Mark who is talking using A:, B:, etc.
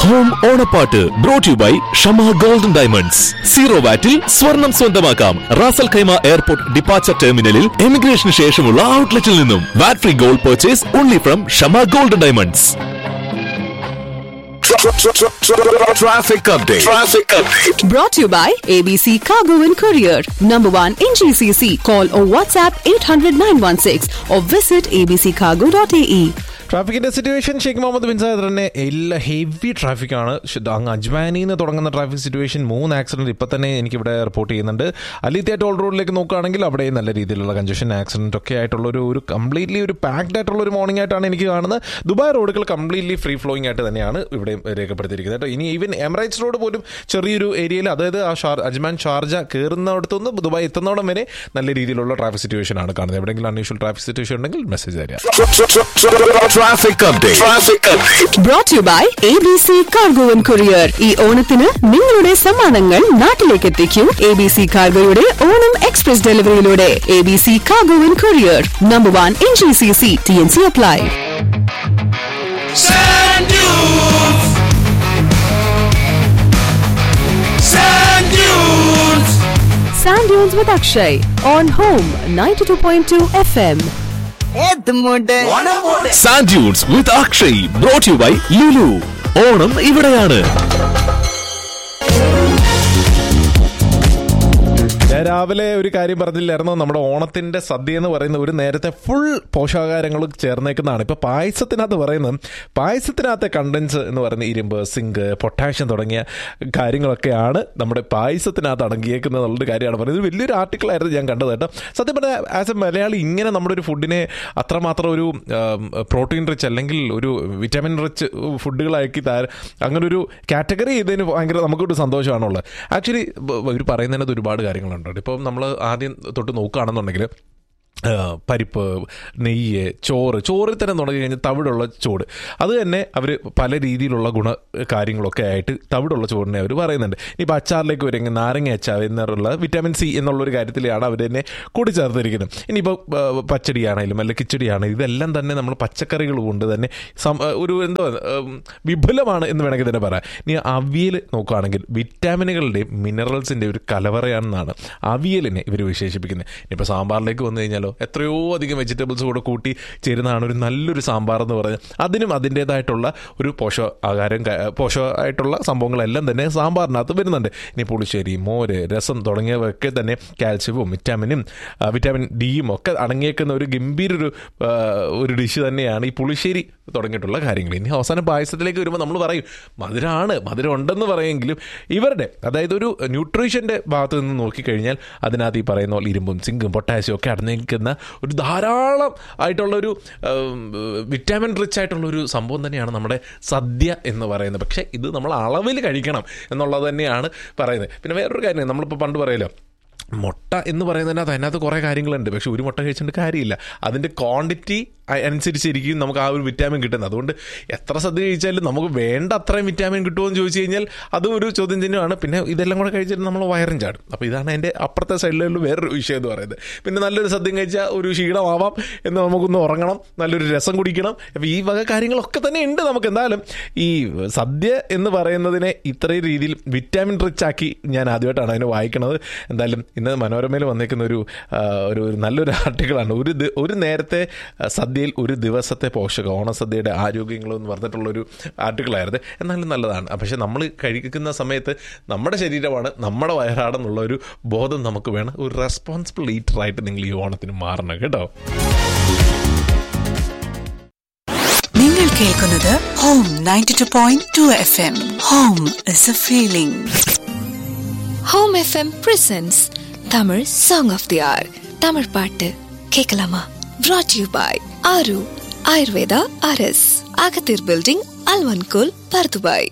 A: Home ഓണപ്പാട്ട് brought you by Shama golden diamonds zero വാറ്റിൽ സ്വർണം സ്വന്തമാക്കാം റാസൽ ഖൈമ എയർപോർട്ട് ഡിപ്പാച്ചർ ടെർമിനലിൽ എമിഗ്രേഷന് ശേഷമുള്ള ഔട്ട്ലെറ്റിൽ നിന്നും VAT free gold purchase only from Shama golden diamonds Traffic update. Traffic update.
B: Brought to you by ABC Cargo and Courier. Number one in GCC. Call or WhatsApp 800 916 or visit abccargo.ae.
C: ട്രാഫിക്കിന്റെ situation Sheikh Mohammed bin സാദർ തന്നെ എല്ലാ heavy ട്രാഫിക്കാണ് അങ്ങ് അജ്മാനിൽ നിന്ന് തുടങ്ങുന്ന traffic situation മൂന്ന് accident ഇപ്പം തന്നെ എനിക്കിവിടെ റിപ്പോർട്ട് ചെയ്യുന്നുണ്ട് അലിത്യ ടോൾ റോഡിലേക്ക് നോക്കുകയാണെങ്കിൽ അവിടെ നല്ല രീതിയിലുള്ള കഞ്ചഷൻ ആക്സിഡന്റ് ഒക്കെ ആയിട്ടുള്ള ഒരു ഒരു കംപ്ലീറ്റ്ലി ഒരു പാക്ഡ് ആയിട്ടുള്ള ഒരു മോർണിംഗ് ആയിട്ടാണ് എനിക്ക് കാണുന്നത് ദുബായ് റോഡുകൾ കംപ്ലീറ്റ്ലി ഫ്രീ ഫ്ലോയിങ് ആയിട്ട് തന്നെയാണ് ഇവിടെ രേഖപ്പെടുത്തിയിരിക്കുന്നത് കേട്ടോ ഇനി ഈവൻ എമറൈറ്റ്സ് റോഡ് പോലും ചെറിയൊരു ഏരിയയിൽ അതായത് ആ ഷാർ അജ്മാൻ ഷാർജ കയറുന്നിടത്തുനിന്ന് ദുബായ് എത്തുന്നോടം വരെ നല്ല രീതിയിലുള്ള ട്രാഫിക് സിറ്റുവേഷൻ ആണ് കാണുന്നത് എവിടെയെങ്കിലും അൺയൂഷ്വൽ ട്രാഫിക് സിറ്റുവേഷൻ ഉണ്ടെങ്കിൽ മെസ്സേജ് തരിക
A: Traffic update. Traffic update.
B: Brought to you by ABC Cargo and Courier. ഈ ഓണത്തിന് നിങ്ങളുടെ സമ്മാനങ്ങൾ നാട്ടിലേക്ക് എത്തിക്കൂ എ ബി സി കാർഗോയുടെ ഓണം എക്സ്പ്രസ് ഡെലിവറിയിലൂടെ A B C cargo and courier number one in G C C T N C apply
D: Sand dunes. Sand dunes.
B: Sand Dunes with Akshay on Home 92.2 FM.
A: Sand Dunes with Akshay brought to you by Lulu. Onam ഇവിടെയാണ്
C: ഞാൻ രാവിലെ ഒരു കാര്യം പറഞ്ഞില്ലായിരുന്നു നമ്മുടെ ഓണത്തിന്റെ സദ്യ എന്ന് പറയുന്ന ഒരു നേരത്തെ ഫുൾ പോഷകാഹാരങ്ങൾ ചേർന്നേക്കുന്നതാണ് ഇപ്പൊ പായസത്തിനകത്ത് പറയുന്നത് പായസത്തിനകത്തെ കണ്ടൻസ് എന്ന് പറയുന്ന ഇരുമ്പ് സിങ്ക് പൊട്ടാഷ്യം തുടങ്ങിയ കാര്യങ്ങളൊക്കെയാണ് നമ്മുടെ പായസത്തിനകത്ത് അടങ്ങിയേക്കുന്നത് എന്നുള്ളൊരു കാര്യമാണ് പറയുന്നത് ഇത് വലിയൊരു ആർട്ടിക്കിൾ ആയിരുന്നു ഞാൻ കണ്ടത് കേട്ടോ സത്യം പറഞ്ഞാൽ ആസ് എ മലയാളി ഇങ്ങനെ നമ്മുടെ ഒരു ഫുഡിനെ അത്രമാത്രം ഒരു പ്രോട്ടീൻ റിച്ച് അല്ലെങ്കിൽ ഒരു വിറ്റാമിൻ റിച്ച് ഫുഡുകളാക്കി താ അങ്ങനെ ഒരു കാറ്റഗറി ചെയ്തതിന് ഭയങ്കര നമുക്കൊരു സന്തോഷമാണുള്ളത് ആക്ച്വലി ഇവർ പറയുന്നതിനകത്ത് ഒരുപാട് കാര്യങ്ങളുണ്ട് ഇപ്പം നമ്മൾ ആദ്യം തൊട്ട് നോക്കുകയാണെന്നുണ്ടെങ്കിൽ ആ, പരിപ്പ് നെയ്യ് ചോറ് ചോറിൽ തന്നെ തുടങ്ങി കഴിഞ്ഞാൽ തവിടുള്ള ചോറ് അത് തന്നെ അവർ പല രീതിയിലുള്ള ഗുണ കാര്യങ്ങളൊക്കെ ആയിട്ട് തവിടുള്ള ചോറിനെ അവർ പറയുന്നുണ്ട് ഇനിയിപ്പോൾ അച്ചാറിലേക്ക് വരുമെങ്കിൽ നാരങ്ങ അച്ചാർ എന്നുള്ള വിറ്റാമിൻ സി എന്നുള്ളൊരു കാര്യത്തിലാണ് അവർ തന്നെ കൂടിച്ചേർത്തിരിക്കുന്നത് ഇനിയിപ്പോൾ ആ, പച്ചടിയാണെങ്കിലും അല്ലെങ്കിൽ കിച്ചടിയാണെങ്കിലും ഇതെല്ലാം തന്നെ നമ്മൾ പച്ചക്കറികൾ കൊണ്ട് തന്നെ സം- ഒരു എന്തോ ഉം, വിപുലമാണ് എന്ന് വേണമെങ്കിൽ തന്നെ പറയാം ഇനി അവിയൽ നോക്കുകയാണെങ്കിൽ വിറ്റാമിനുകളുടെയും മിനറൽസിൻ്റെ ഒരു കലവറയാണെന്നാണ് അവിയലിനെ ഇവർ വിശേഷിപ്പിക്കുന്നത് ഇനിയിപ്പോൾ സാമ്പാറിലേക്ക് വന്നു കഴിഞ്ഞാലോ എത്രയോ അധികം വെജിറ്റബിൾസ് കൂടെ കൂട്ടി ചേരുന്നതാണ് ഒരു നല്ലൊരു സാമ്പാർ എന്ന് പറയുന്നത് അതിനും അതിൻ്റേതായിട്ടുള്ള ഒരു പോഷകാഹാരം ക- പോഷകമായിട്ടുള്ള സംഭവങ്ങളെല്ലാം തന്നെ സാമ്പാറിനകത്ത് വരുന്നുണ്ട് ഇനി പുളിശ്ശേരി മോര് രസം തുടങ്ങിയവയൊക്കെ തന്നെ കാൽസ്യവും വിറ്റാമിനും ആ, വിറ്റാമിൻ ഡിയും ഒക്കെ അടങ്ങിയേക്കുന്ന ഒരു ഗംഭീര ഒരു ആ, ഒരു ഡിഷ് തന്നെയാണ് ഈ പുളിശ്ശേരി തുടങ്ങിയിട്ടുള്ള കാര്യങ്ങൾ ഇനി അവസാനം പായസത്തിലേക്ക് വരുമ്പോൾ നമ്മൾ പറയും മധുരമാണ് മധുരം ഉണ്ടെന്ന് പറയുമെങ്കിലും ഇവരുടെ അതായത് ഒരു ന്യൂട്രീഷൻ്റെ ഭാഗത്ത് നിന്ന് നോക്കിക്കഴിഞ്ഞാൽ അതിനകത്ത് ഈ പറയുന്ന പോലെ ഇരുമ്പും സിങ്കും പൊട്ടാസ്യം ഒക്കെ അടങ്ങിയിരിക്കുന്ന ഒരു ധാരാളം ആയിട്ടുള്ള ഒരു വിറ്റാമിൻ റിച്ച് ആയിട്ടുള്ള ഒരു സംഭവം തന്നെയാണ് നമ്മുടെ സദ്യ എന്ന് പറയുന്നത് പക്ഷേ ഇത് നമ്മൾ അളവിൽ കഴിക്കണം എന്നുള്ളത് തന്നെയാണ് പറയുന്നത് പിന്നെ വേറൊരു കാര്യം നമ്മളിപ്പോൾ പണ്ട് പറയലോ മുട്ട എന്ന് പറയുന്നതിനകത്ത് അതിനകത്ത് കുറേ കാര്യങ്ങളുണ്ട് പക്ഷെ ഒരു മുട്ട കഴിച്ചിട്ട് കാര്യമില്ല അതിൻ്റെ ക്വാണ്ടിറ്റി അനുസരിച്ചിരിക്കും നമുക്ക് ആ ഒരു വിറ്റാമിൻ കിട്ടുന്നത് അതുകൊണ്ട് എത്ര സദ്യ കഴിച്ചാലും നമുക്ക് വേണ്ട അത്രയും വിറ്റാമിൻ കിട്ടുമോ എന്ന് ചോദിച്ചു കഴിഞ്ഞാൽ അതും ഒരു ചോദ്യം ചിഹ്നമാണ് പിന്നെ ഇതെല്ലാം കൂടെ കഴിച്ചിട്ട് നമ്മൾ വയറും ചാടും അപ്പോൾ ഇതാണ് എൻ്റെ അപ്പുറത്തെ സൈഡിലുള്ള വേറൊരു വിഷയം എന്ന് പറയുന്നത് പിന്നെ നല്ലൊരു സദ്യം കഴിച്ചാൽ ഒരു ക്ഷീണമാവാം എന്ന് നമുക്കൊന്ന് ഉറങ്ങണം നല്ലൊരു രസം കുടിക്കണം അപ്പോൾ ഈ വക കാര്യങ്ങളൊക്കെ തന്നെ ഉണ്ട് നമുക്ക് എന്തായാലും ഈ സദ്യ എന്ന് പറയുന്നതിനെ ഇത്രയും രീതിയിൽ വിറ്റാമിൻ റിച്ച് ആക്കി ഞാൻ ആദ്യമായിട്ടാണ് അതിനെ വായിക്കണത് എന്തായാലും ഇന്ന് മനോരമയിൽ വന്നേക്കുന്ന ഒരു ആ, ഒരു ഒരു നല്ലൊരു ആർട്ടിക്കിളാണ് ഒരു ദി- ഒരു നേരത്തെ ആ, സദ്യയിൽ ഒരു ദിവസത്തെ പോഷകം ഓണസദ്യയുടെ ആരോഗ്യങ്ങളും എന്ന് പറഞ്ഞിട്ടുള്ളൊരു ആർട്ടിക്കിളായിരുന്നു എന്നാലും നല്ലതാണ് ആ, പക്ഷെ നമ്മൾ കഴിക്കുന്ന സമയത്ത് നമ്മുടെ ശരീരമാണ് നമ്മുടെ വയറാടെന്നുള്ള ഒരു ബോധം നമുക്ക് വേണം ഒരു റെസ്പോൺസിബിൾ ഈറ്ററായിട്ട് നിങ്ങൾ ഈ ഓണത്തിന് മാറണം കേട്ടോ
E: നിങ്ങൾ കേൾക്കുന്നത് home ninety two point two F M home is a feeling
F: home FM presents Tamil song of the year Tamil பாட்டு கேட்கலாமா brought you by Aaru Ayurveda அரஸ் அகத்தீர் பில்டிங் அல்வன்கோல் பர்துபாய்